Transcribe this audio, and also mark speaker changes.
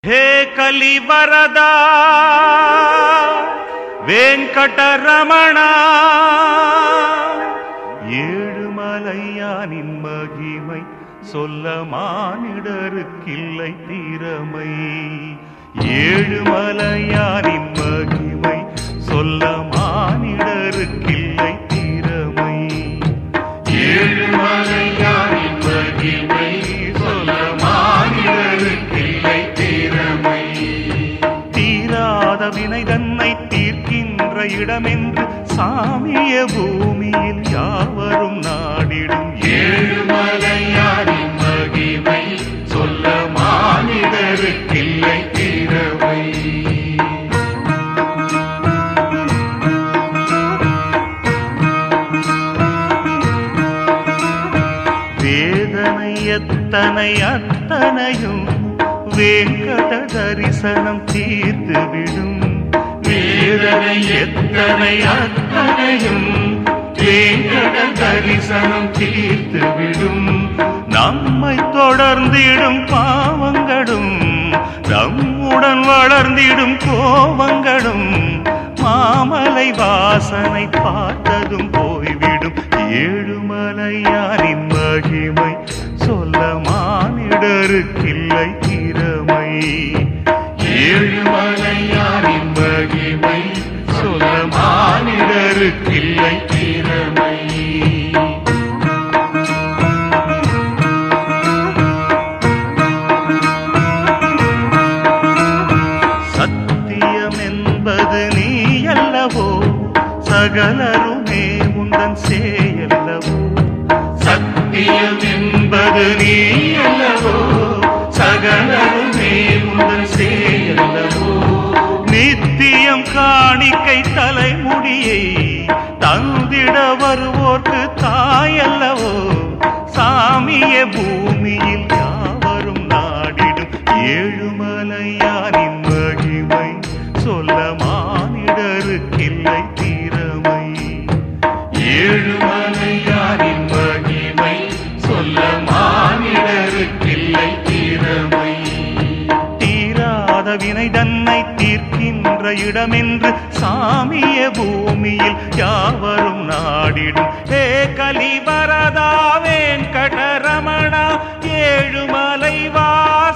Speaker 1: హే కలివరదా వెంకటరమణ ஏழுமலையானின் மகிமை சொல்ல மானிடருக்கில்லை திறமை ஏழுமலையானின் மகிமை சொல்ல மானிடருக்கில்லை திறமை ஏழுமலையானின் மகிமை சொல்ல மானிடருக்கில்லை திறமை தீராத வினை தன்னை தீர்க்கின்ற இடமென்று சாமிய பூமியில் யாவரும் நாடிடும் ஏழுமலையாரின் மகிமை சொல்ல மானிடருக்கில்லை திறமை வேதனை எத்தனை அத்தனையும் வேங்கட தரிசனம் தீர்த்துவிடும் வேதனை எத்தனை அத்தனையும் வேங்கட தரிசனம் தீர்த்துவிடும் நம்மை தொடர்ந்திடும் பாவங்களும் நம்முடன் வளர்ந்திடும் கோபங்களும் மாமலை வாசனை பார்த்ததும் போய்விடும் ஏழுமலையாரின் மகிமை சொல்ல மானிடருக்கில்லை திறமை ஏழுமலையாரின் மகிமை சொல்ல மானிடருக்கில்லை திறமை சத்தியம் என்பது நீ அல்லவோ சகலருமே உந்தன் சேயல்லவோ சத்தியம் என்பது நீ அல்லவோ சகலருமே உந்தன் சேயல்லவோ நித்தியம் காணிக்கை தலைமுடியை தந்திட வருவோர்க்கு தாயல்லவோ சாமிய பூமியில் யாவரும் நாடிடும் ஏழுமலையாரின் மகிமை சொல்ல மானிடருக்கில்லை திறமை ஏழுமலையாரின் மகிமை சொல்ல மானிடருக்கில்லை திறமை தீராத வினை தன்னை தீர்க்கின்ற இடமென்று சாமிய பூமியில் யாவரும் நாடிடும் ஹே கலிவரதா வெங்கடரமணா ஏழுமலை வாச